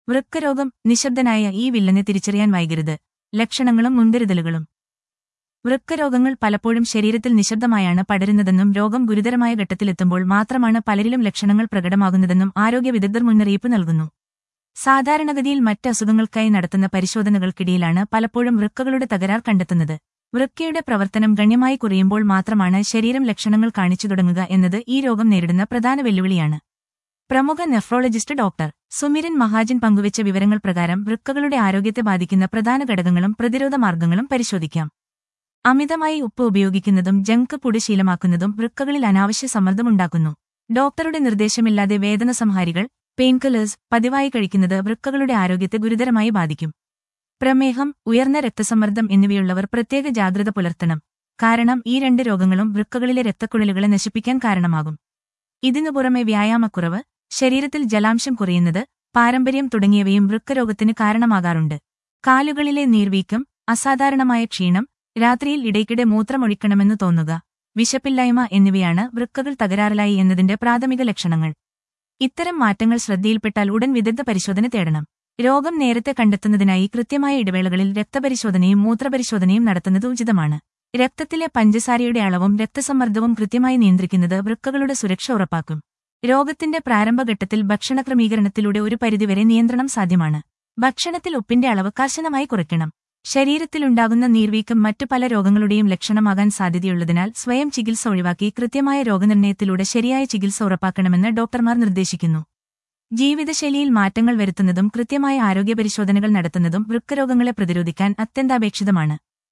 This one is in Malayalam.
വൃക്കരോഗം നിശബ്ദനായ ഈ വില്ലനെ തിരിച്ചറിയാൻ വൈകരുത് ലക്ഷണങ്ങളും മുൻകരുതലുകളും വൃക്കരോഗങ്ങൾ പലപ്പോഴും ശരീരത്തിൽ നിശബ്ദമായാണ് പടരുന്നതെന്നും രോഗം ഗുരുതരമായ ഘട്ടത്തിലെത്തുമ്പോൾ മാത്രമാണ് പലരിലും ലക്ഷണങ്ങൾ പ്രകടമാകുന്നതെന്നും ആരോഗ്യ വിദഗ്ധർ മുന്നറിയിപ്പ് നൽകുന്നു സാധാരണഗതിയിൽ മറ്റ് അസുഖങ്ങൾക്കായി നടത്തുന്ന പരിശോധനകൾക്കിടയിലാണ് പലപ്പോഴും വൃക്കകളുടെ തകരാർ കണ്ടെത്തുന്നത് വൃക്കയുടെ പ്രവർത്തനം ഗണ്യമായി കുറയുമ്പോൾ മാത്രമാണ് ശരീരം ലക്ഷണങ്ങൾ കാണിച്ചു തുടങ്ങുക എന്നത് ഈ രോഗം നേരിടുന്ന പ്രധാന വെല്ലുവിളിയാണ് പ്രമുഖ നെഫ്രോളജിസ്റ്റ് ഡോക്ടർ സുമിരൻ മഹാജൻ പങ്കുവച്ച വിവരങ്ങൾ പ്രകാരം വൃക്കകളുടെ ആരോഗ്യത്തെ ബാധിക്കുന്ന പ്രധാന ഘടകങ്ങളും പ്രതിരോധ മാർഗങ്ങളും പരിശോധിക്കാം അമിതമായി ഉപ്പ് ഉപയോഗിക്കുന്നതും ജങ്ക് ഫുഡ് ശീലമാക്കുന്നതും വൃക്കകളിൽ അനാവശ്യ സമ്മർദ്ദമുണ്ടാക്കുന്നു ഡോക്ടറുടെ നിർദ്ദേശമില്ലാതെ വേദന സംഹാരികൾ പെയിൻകില്ലേഴ്സ് പതിവായി കഴിക്കുന്നത് വൃക്കകളുടെ ആരോഗ്യത്തെ ഗുരുതരമായി ബാധിക്കും പ്രമേഹം ഉയർന്ന രക്തസമ്മർദ്ദം എന്നിവയുള്ളവർ പ്രത്യേക ജാഗ്രത പുലർത്തണം കാരണം ഈ രണ്ട് രോഗങ്ങളും വൃക്കകളിലെ രക്തക്കുഴലുകളെ നശിപ്പിക്കാൻ കാരണമാകും ഇതിനു പുറമെ വ്യായാമക്കുറവ് ശരീരത്തിൽ ജലാംശം കുറയുന്നത് പാരമ്പര്യം തുടങ്ങിയവയും വൃക്കരോഗത്തിന് കാരണമാകാറുണ്ട് കാലുകളിലെ നീർവീക്കം അസാധാരണമായ ക്ഷീണം രാത്രിയിൽ ഇടയ്ക്കിടെ മൂത്രമൊഴിക്കണമെന്ന് തോന്നുക വിശപ്പില്ലായ്മ എന്നിവയാണ് വൃക്കകൾ തകരാറിലായി എന്നതിന്റെ പ്രാഥമിക ലക്ഷണങ്ങൾ ഇത്തരം മാറ്റങ്ങൾ ശ്രദ്ധയിൽപ്പെട്ടാൽ ഉടൻ വിദഗ്ധ പരിശോധന തേടണം രോഗം നേരത്തെ കണ്ടെത്തുന്നതിനായി കൃത്യമായ ഇടവേളകളിൽ രക്തപരിശോധനയും മൂത്രപരിശോധനയും നടത്തുന്നത് ഉചിതമാണ് രക്തത്തിലെ പഞ്ചസാരയുടെ അളവും രക്തസമ്മർദ്ദവും കൃത്യമായി നിയന്ത്രിക്കുന്നത് വൃക്കകളുടെ സുരക്ഷ ഉറപ്പാക്കും രോഗത്തിന്റെ പ്രാരംഭഘട്ടത്തിൽ ഭക്ഷണ ക്രമീകരണത്തിലൂടെ ഒരു പരിധിവരെ നിയന്ത്രണം സാധ്യമാണ് ഭക്ഷണത്തിൽ ഉപ്പിന്റെ അളവ് കർശനമായി കുറയ്ക്കണം ശരീരത്തിലുണ്ടാകുന്ന നീർവീക്കം മറ്റു പല രോഗങ്ങളുടെയും ലക്ഷണമാകാൻ സാധ്യതയുള്ളതിനാൽ സ്വയം ചികിത്സ ഒഴിവാക്കി കൃത്യമായ രോഗനിർണയത്തിലൂടെ ശരിയായ ചികിത്സ ഉറപ്പാക്കണമെന്ന് ഡോക്ടർമാർ നിർദ്ദേശിക്കുന്നു ജീവിതശൈലിയിൽ മാറ്റങ്ങൾ വരുത്തുന്നതും കൃത്യമായ ആരോഗ്യ പരിശോധനകൾ നടത്തുന്നതും വൃക്കരോഗങ്ങളെ പ്രതിരോധിക്കാൻ അത്യന്താപേക്ഷിതമാണ്